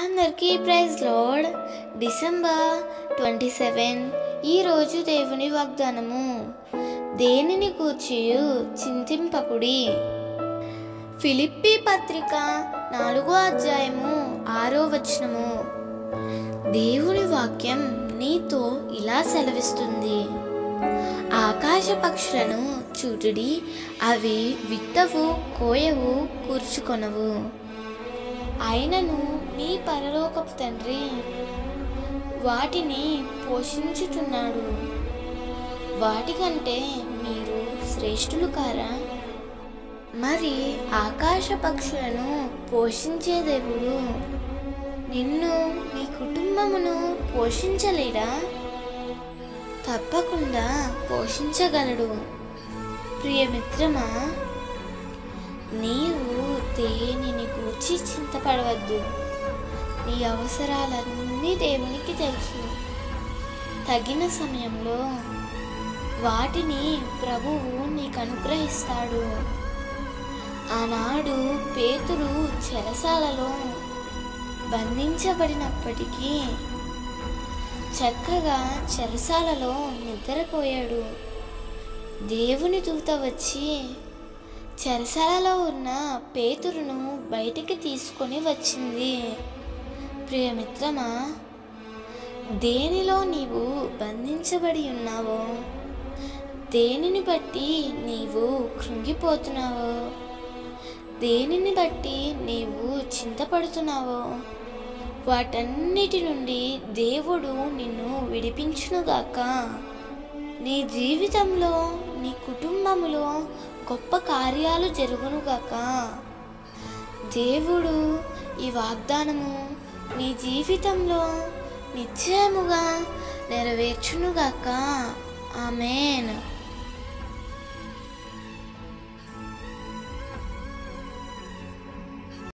అందరికీ praise lord December twenty seven ఈరోజు దేవుని వాగ్దానము దేనిని కూర్చియు చింతింపకుడి ఫిలిప్పి పత్రిక నాలుగో అధ్యాయము ఆరో వచనము దేవుని వాక్యం నీతో ఇలా సెలవిస్తుంది ఆకాశ పక్షులను చూటుడి అవి విత్తవు కోయవు కూర్చుకొనవు అయినను మీ పరలోకపు తండ్రి వాటిని పోషించుచున్నాడు వాటికంటే మీరు శ్రేష్ఠులు కారా మరి ఆకాశ పక్షులను పోషించే దేవుడు నిన్ను నీ కుటుంబమును పోషించలేడా తప్పకుండా పోషించగలడు ప్రియమిత్రమా నీవు దేనిని గూర్చి చింతపడవద్దు నీ అవసరాలన్నీ దేవునికి తెలుసు తగిన సమయంలో వాటిని ప్రభువు నీకు అనుగ్రహిస్తాడు ఆనాడు పేతురు చెరసాలలో బంధించబడినప్పటికీ చక్కగా చెరసాలలో నిద్రపోయాడు దేవుని దూత వచ్చి చెరసాలలో ఉన్న పేతురును బయటికి తీసుకొని వచ్చింది ప్రియమిత్రమా దేనిలో నీవు బంధించబడి ఉన్నావో దేనిని బట్టి నీవు కృంగిపోతున్నావో దేనిని బట్టి నీవు చింతపడుతున్నావో వాటన్నిటి నుండి దేవుడు నిన్ను విడిపించునుగాక నీ జీవితంలో నీ కుటుంబములో గొప్ప కార్యాలు జరుగునుగాక దేవుడు ఈ వాగ్దానము నీ జీవితంలో నిశ్చయముగా నెరవేర్చునుగాక ఆమెన్